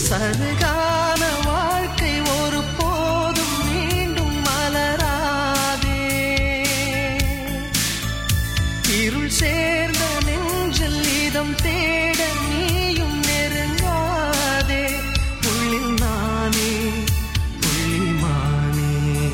சருகான வாழ்க்கை ஒரு போதும் மீண்டும் மலராதே இருள் சேர்ந்த நெஞ்சில் இதம் தேட நீயும் நெருங்காதே புள்ளில் நானே புள்ளிமானே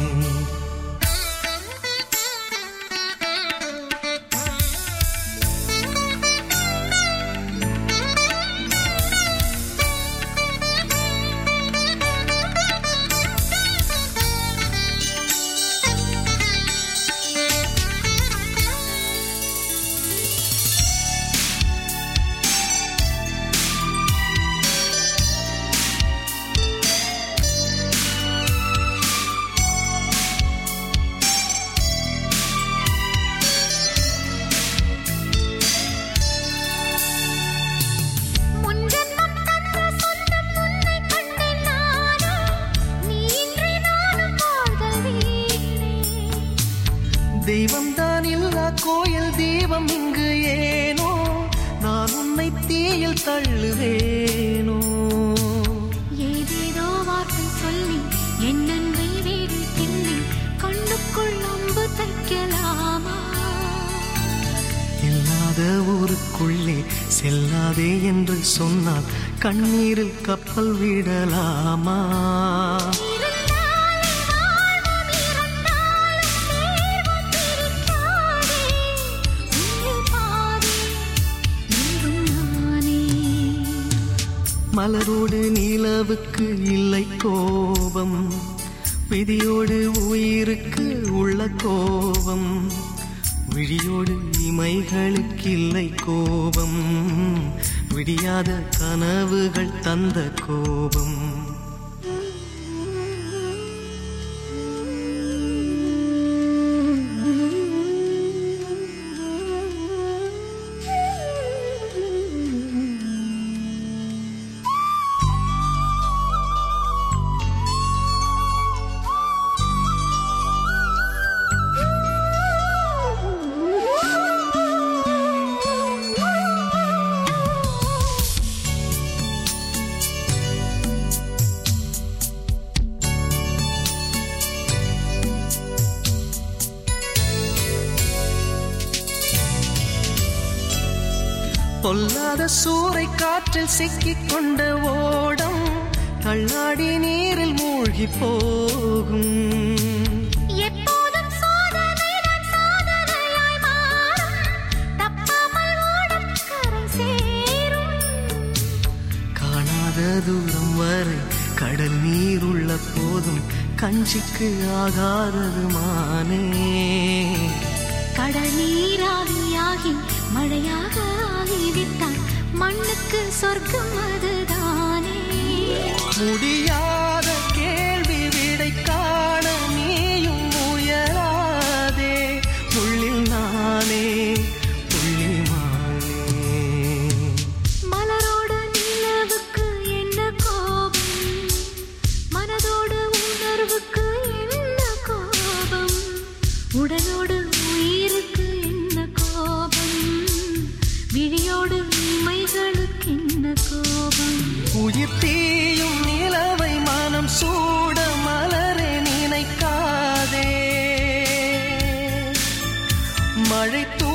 முன்ஜென்மம் தந்த சொந்தம் உன்னை கண்டேன் நானோ நீ இன்றி நானும் வாழ்தல் வீணே தெய்வம் தான் இல்லா கோயில் தீபம் இங்கு ஏனோ நான் உன்னை தீயில் தள்ளுவேனோ ஏதேதோ வார்த்தை சொல்லி என் அன்பை வேறு திண்ணி கண்ணுக்குள் அம்பு தைக்கலாமா இல்லாத ஊருக்குள்ளே செல்லாதே என்று சொன்னால் கண்ணீரில் கப்பல் விடலாமா இருந்தாலே வாழ்வோம் இறந்தாலும் சேர்வோம் பிரிக்காதே உன்னை பாதி என்றும் நானே மலரோடு நிலவுக்கு இல்லை கோபம் விதியோடு உயிருக்கு உள்ள கோபம் விழியோடு இமைகளுக்கு இல்லை கோபம் விடியாத கனவுகள் தந்த கோபம் பொல்லாத சூறை காற்றில் சிக்கிக் கொண்ட ஓடம் தள்ளாடி நீரில் மூழ்கி போகும் எப்போதும் சோதனைதான் சாதனையாய் மாறும் தப்பாமல் ஓடும் கரை சேரும் காணாத தூரம் வரை கடல் நீர் உள்ள போதும் கஞ்சிக்கு ஆகாதது மானே கடல் நீராவியாகி மழையாக ஆகிவிட்டால் மண்ணுக்கு சொர்க்கம் அதுதானே முடியாத கேள்வி விடை காண நீயும் முயலாதே புள்ளில் நானே புள்ளிமானே மலரோடு நிலவுக்கு என்ன கோபம் மனதோடு உணர்வுக்கு என்ன கோபம் உடலோடு உயிருக்கு என்ன கோபம் விழியோடு உண்மைகளுக்கு என்ன கோபம் உயிர் தீயும் நிலவை மனம் சூட மலரே நினைக்காதே மழை தூ